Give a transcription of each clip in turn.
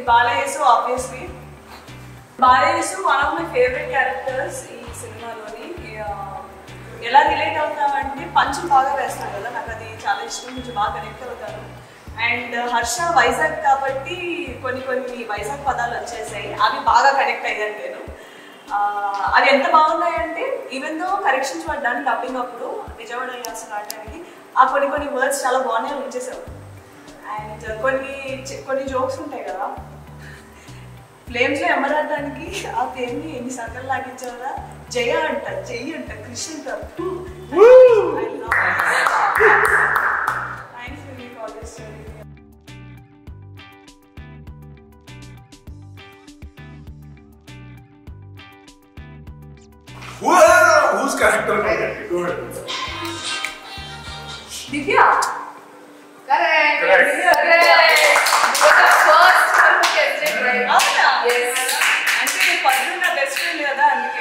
బాలయేసు obviously Balayesu one of my favourite characters ఈ సినిమాలోని ఆ, ఎలా రిలేట్ అవుతామంటే పంచులు బాగా వేస్తాను కదా నాకు అది చాలా ఇష్టం కొంచెం బాగా కనెక్ట్ అవుతాను అండ్ హర్ష వైజాగ్ కాబట్టి కొన్ని కొన్ని వైజాగ్ పదాలు వచ్చేసాయి అవి బాగా కనెక్ట్ అయ్యాను నేను ఆ, అవి ఎంత బాగున్నాయంటే ఈవెన్ దో కరెక్షన్స్ పడ్డాను డబ్బింగ్ అప్పుడు విజయవాడ యాస రావడానికి ఆ కొన్ని కొన్ని వర్డ్స్ చాలా బాగున్నాయి ఉంచేసావు అండ్ కొన్ని చి- కొన్ని జోక్స్ ఉంటాయి కదా ఫ్లేమ్స్ లో ఎమ్మరాడడానికి ఆ పేరుని ఎన్ని సంకలు లాగించారా జయ అంట జై అంట కృష్ణ అంట థ్యాంక్స్ ఫర్ మీ college study Whoa! Whose character? Okay, go ahead. Divya Correct. Correct. Correct. You were the first one who guessed it right. అవునా Yes. అంటే పద్మ నా బెస్ట్ ఫ్రెండ్ కదా అందుకే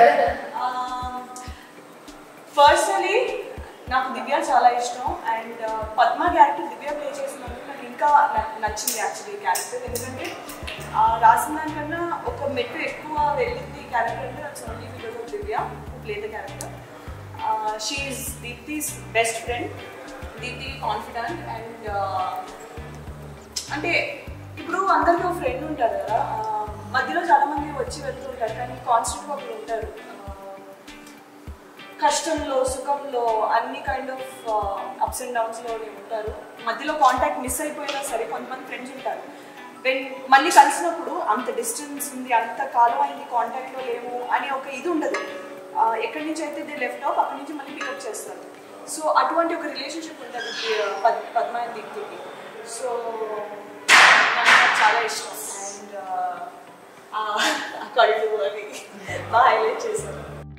పర్సనలీ నాకు దివ్య చాలా ఇష్టం and Padma character Divya play చేసినందుకు నాకు ఇంకా న- నచ్చింది యాక్చువల్లీ క్యారెక్టర్ ఎందుకంటే ఆ, రాసిన దానికన్నా ఒక మెట్టు ఎక్కువ వెళ్ళింది క్యారెక్టర్ అంటే that's only because of Divya play the character she's Deepti's best friend Deepti confident and అంటే ఇప్పుడు అందరికీ ఒక ఫ్రెండ్ ఉంటారు కదా ఆ, మధ్యలో చాలా మంది వచ్చి వెళ్తూ ఉంటారు కానీ కాన్స్టెంట్గా ఒకరు ఉంటారు ఆ, కష్టంలో సుఖంలో అన్ని కైండ్ ఆఫ్ అప్స్ అండ్ డౌన్స్లో ఉంటారు మధ్యలో కాంటాక్ట్ మిస్ అయిపోయినా సరే కొంతమంది ఫ్రెండ్స్ ఉంటారు వెన్ మళ్ళీ కలిసినప్పుడు అంత డిస్టెన్స్ ఉంది అంత కాలం అయింది కాంటాక్ట్లో లేము అని ఒక ఇది ఉండదు ఆ, ఎక్కడి నుంచి అయితే దే లెఫ్ట్ ఆఫ్ అక్కడి నుంచి మళ్ళీ పికప్ చేస్తారు సో అటువంటి ఒక రిలేషన్షిప్ ఉంటుంది ది- పద్ పద్మ అండ్ దీప్తికి సో నాకు చాలా ఇష్టం అండ్ ఆ కళ్ళు అవి బాగా హైలైట్ చేశారు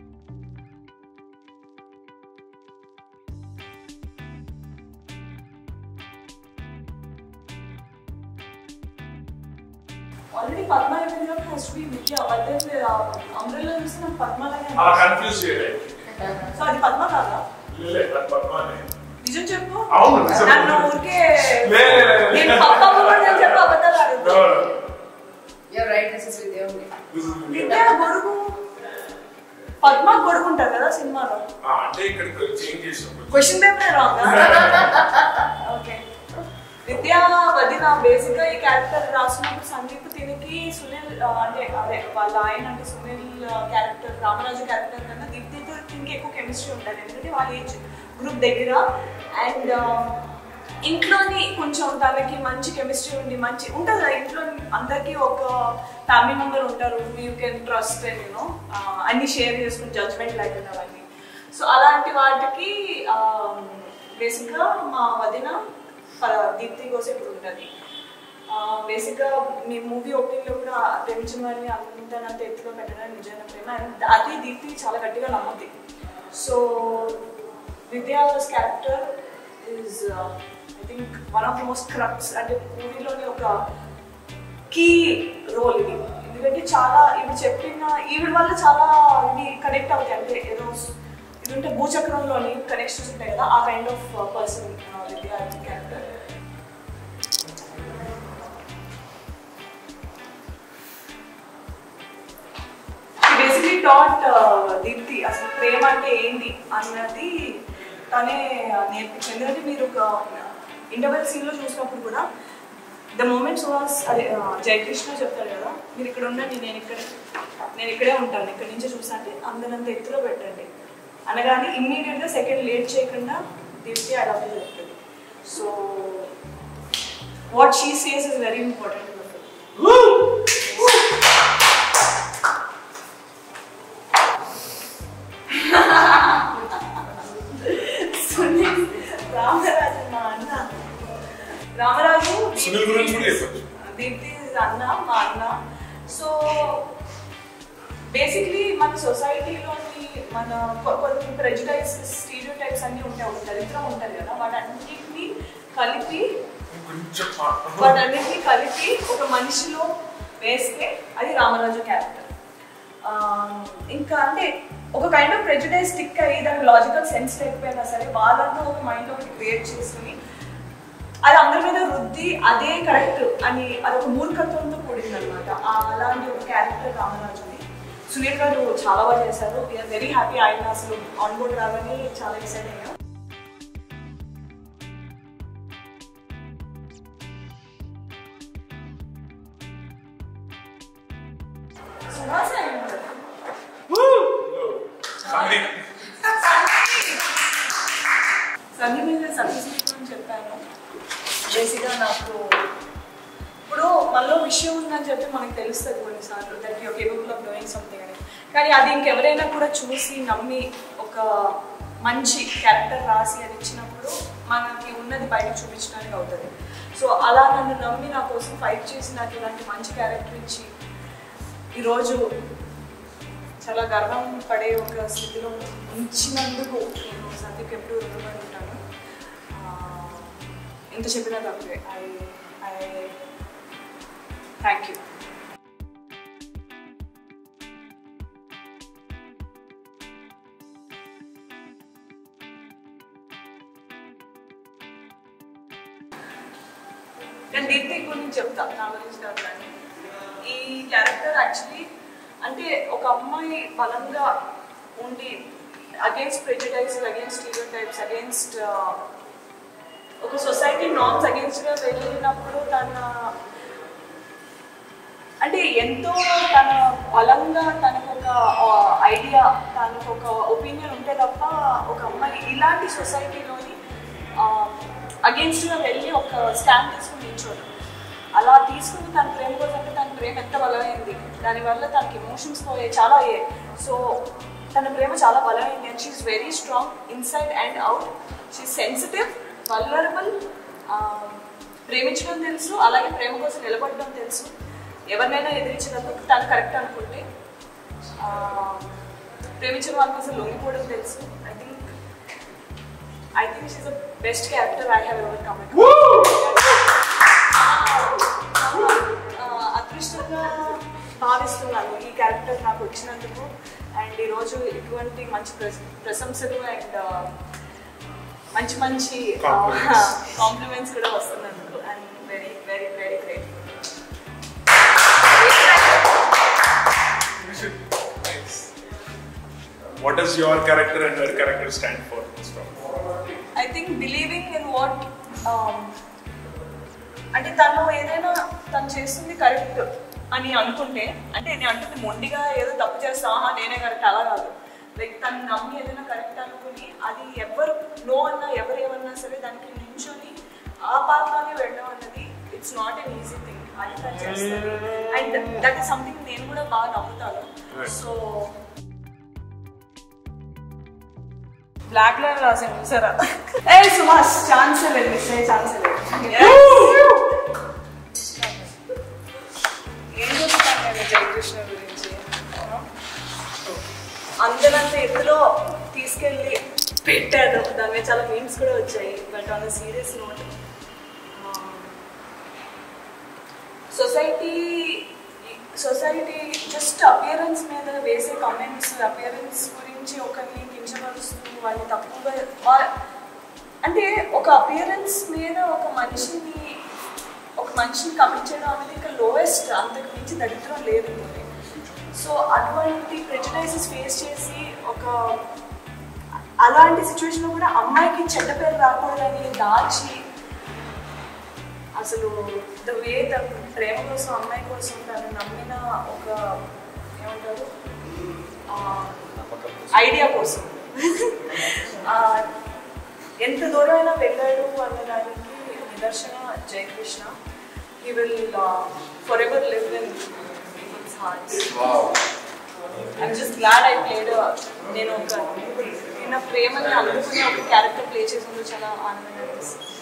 ఆల్రెడీ పద్మ అయిపోయింది కాబట్టి ఫస్ట్ బి విద్య అదే అంబ్రెల్లా చూస్తే నాకు పద్మ లాగే అలా కన్ఫ్యూజ్ చేయలేదు సో అది పద్మ కాదా లేదు అది పద్మానే నిజం చెప్పు అవును, నిజం. నన్ను ఊరికే లే, లే, లే, లే. నేను పక్క కూడా నేను చెప్పి అబద్ధాలు అడుగుతా You're right, this is Vidya only. విద్య గొడుగు పద్మ గొడుగు ఉంటారు కదా సినిమాలో అంటే ఇక్కడ చేంజ్ చేసినప్పుడు క్వశ్చన్ పేపర్ రాంగ్ ఓకే విద్యా వదిన బేసిక్ గా ఈ క్యారెక్టర్ రాసినప్పుడు సందీప్ తినికి సునీల్ ఆ, అంటే అదే వాళ్ళ ఆయన అంటే సునీల్ క్యారెక్టర్ రామరాజు క్యారెక్టర్ కన్నా దీప్తితో తినికి ఎక్కువ కెమిస్ట్రీ ఉంటుంది ఎందుకంటే వాళ్ళ ఏజ్ గ్రూప్ దగ్గర అండ్ ఇంట్లోని కొంచెం తనకి మంచి కెమిస్ట్రీ ఉండి మంచి ఉంటుంది కదా ఇంట్లో అందరికీ ఒక ఫ్యామిలీ మెంబర్ ఉంటారు you can trust and you know అన్ని షేర్ చేసుకుని జడ్జ్మెంట్ లేకుండా అవన్నీ సో అలాంటి వాటికి బేసిక్గా మా వదిన ప- దీప్తి కోసం ఇప్పుడు ఉంటుంది బేసిక్గా మీ మూవీ ఓపెనింగ్లో కూడా ప్రేమించిన వారిని అంతనంత ఎత్తులో పెట్టడం నిజమైన ప్రేమ And అది దీప్తి చాలా గట్టిగా నమ్ముద్ది so Vidya's character is I think one of the most crux అంటే మూవీలోని ఒక కీ రోల్ ఇది ఎందుకంటే చాలా ఇవి చెప్పిన ఈవిడ వల్ల చాలా ఇవి కనెక్ట్ అవుతాయి అంటే ఏదో ఇది ఉంటే భూచక్రంలోని కనెక్షన్స్ ఉంటాయి కదా ఆ kind of person Vidya character basically taught Deepti అసలు ప్రేమ అంటే ఏంటి అన్నది తనే నేర్పించింది ఎందుకంటే మీరు ఒక ఇంటర్వెల్ సీన్లో చూసినప్పుడు కూడా ద మూమెంట్స్ వాస్ అదే ఆ, జయకృష్ణ చెప్తాడు కదా మీరు ఇక్కడ ఉండండి నేను ఇక్కడ నేను ఇక్కడే ఉంటాను ఇక్కడ నుంచి చూసా అంటే అందరంత ఎత్తులో పెట్టండి అనగానే ఇమ్మీడియట్గా సెకండ్ లేట్ చేయకుండా దీప్తి ఐ లవ్ చెప్తుంది so what she says is very important Sunil Ramaraju మా అన్న రామరాజు సునీల్ గురించి కూడా చెప్పొచ్చు. దీప్తి అన్న మా అన్న సో బేసిక్లీ మన సొసైటీలోని మన కొ- కొన్ని ప్రెజుడైజ్ స్టీరియో టైప్స్ అన్నీ ఉంటాయి ఒక దరిద్రం ఉంటుంది కదా వాటన్నిటిని కలిపి కొంచెం వాటన్నిటిని కలిపి ఒక మనిషిలో వేస్తే అది రామరాజు క్యారెక్టర్ ఇంకా అంటే ఒక కైండ్ ఆఫ్ ప్రెజుడైజ్ స్టిక్ అయ్యి దానికి లాజికల్ సెన్స్ లేకపోయినా సరే వాళ్ళంతా ఒక మైండ్ ఒకటి క్రియేట్ చేసుకుని అది అందరి మీద రుద్ది బుద్ధి అదే కరెక్ట్ అని అదొక మూర్ఖత్వంతో కూడింది అనమాట అలాంటి ఒక క్యారెక్టర్ రామరాజుని సునీల్ గారు చాలా బాగా చేశారు వీఆర్ వెరీ హ్యాపీ ఆయన అసలు ఆన్ బోర్డ్ రావని చాలా ఎక్సైట్ అయ్యాం సుహాస్ అయి ఉంటారు. సందీప్ సందీప్ మీద సతీష్ అని చెప్పాను బేసిక్గా నాకు ఇప్పుడు మనలో విషయం ఉందని చెప్పి మనకు తెలుస్తుంది కొన్నిసార్లు that you capable of doing something అని కానీ అది ఇంకెవరైనా కూడా చూసి నమ్మి ఒక మంచి క్యారెక్టర్ రాసి అది ఇచ్చినప్పుడు మనకి ఉన్నది బయట చూపించడానికి అవుతుంది సో అలా నన్ను నమ్మి నా కోసం ఫైట్ చేసి నాకు ఇలాంటి మంచి క్యారెక్టర్ ఇచ్చి ఈరోజు చాలా గర్వం పడే ఒక స్థితిలో ఉంచినందుకు నేను సందీప్ ఎప్పుడు రుణపడి ఉంటాను ఆ, ఎంత చెప్పినా తప్పే ఐ ఐ థ్యాంక్ యూ నేను దీప్తి గురించి చెప్తా నా గురించి కాదు కానీ ఈ క్యారెక్టర్ యాక్చువల్లీ అంటే ఒక అమ్మాయి బలంగా ఉండి against prejudice against stereotypes against ఒక సొసైటీ నార్మ్స్ అగేన్స్ట్గా వెళ్ళినప్పుడు తన అంటే ఎంతో తన బలంగా తనకు ఒక ఐడియా తనకు ఒక ఒపీనియన్ ఉంటే తప్ప ఒక అమ్మాయి ఇలాంటి సొసైటీలోని అగేన్స్ట్గా వెళ్ళి ఒక స్టాండ్ తీసుకుని నిల్చోదు అలా తీసుకుని తన ప్రేమ కోసం అంటే తన ప్రేమ ఎంత బలమైంది దానివల్ల తనకి ఎమోషన్స్ పోయాయి చాలా అయ్యాయి సో తన ప్రేమ చాలా బలమైంది and she's very strong inside and out she sensitive vulnerable ప్రేమించడం తెలుసు అలాగే ప్రేమ కోసం నిలబడడం తెలుసు ఎవరినైనా ఎదిరించినందుకు తను కరెక్ట్ అనుకుంటే ఆ, ప్రేమించిన వాళ్ళ కోసం లొంగిపోవడం తెలుసు I think I think she's the best character I have ever come అదృష్టంగా భావిస్తున్నాను ఈ క్యారెక్టర్ నాకు వచ్చినందుకు అండ్ ఈరోజు ఇటువంటి మంచి ప్రశ- ప్రశంసలు అండ్ మంచి మంచి Compliments. కాంప్లిమెంట్స్ కూడా వస్తున్నందుకు and very very very great What does your character and her character stand for? I think believing in what అంటే తను ఏదైనా తను చేస్తుంది కరెక్ట్ అని అనుకుంటే అంటే నేను అంటుంది మొండిగా ఏదో తప్పు చేస్తా ఆహా నేనే కరెక్ట్ అలా కాదు లైక్ తను నమ్మి ఏదైనా కరెక్ట్ అనుకుని అది ఎవరు నో అన్నా ఎవరు ఏమన్నా సరే దానికి నించొని ఆ పాత్రలోనే వెళ్ళడం అన్నది it's not an easy thing అది తను చేస్తుంది అండ్ దట్ ఈస్ సంథింగ్ నేను కూడా బాగా నమ్ముతాను సో బ్లాక్ లో రాసాను చూసారా ఏ సుహాస్ ఛాన్స్ లేదు మిస్ అయ్యే ఛాన్స్ లేదు ఏం చెప్తాను నేను జయకృష్ణ గురించి అందరంత ఎత్తులో తీసుకెళ్ళి పెట్టారు దాని మీద చాలా మీమ్స్ కూడా వచ్చాయి but on serious note society society just appearance మీద వేసే కమెంట్స్ అపియరెన్స్ గురించి ఒకరిని కించపరుస్తూ వాళ్ళని తప్పుగా వా- అంటే ఒక అపియరెన్స్ మీద ఒక మనిషిని ఒక మనిషిని కమిట్ చేయడం అనేది ఇంకా లోయెస్ట్ అంతకు మించి దరిద్రం లేదు ఇందులో. సో అటువంటి ప్రెజడైజెస్ ఫేస్ చేసి ఒక అలాంటి సిచ్యువేషన్లో కూడా అమ్మాయికి చెడ్డ పేరు రాకూడదని దాచి అసలు ద వే తన ప్రేమ కోసం అమ్మాయి కోసం తను నమ్మిన ఒక ఏమంటారు ఐడియా కోసం ఆ, ఎంత దూరమైనా వెళ్ళాడు అన్న దానికి నిదర్శన Jayakrishna he will forever live in people's hearts I'm just glad I played నేను ఒక నిన్న ప్రేమని అందుకునే ఒక క్యారెక్టర్ ప్లే చేసినందుకు చాలా ఆనందంగా అనిపిస్తుంది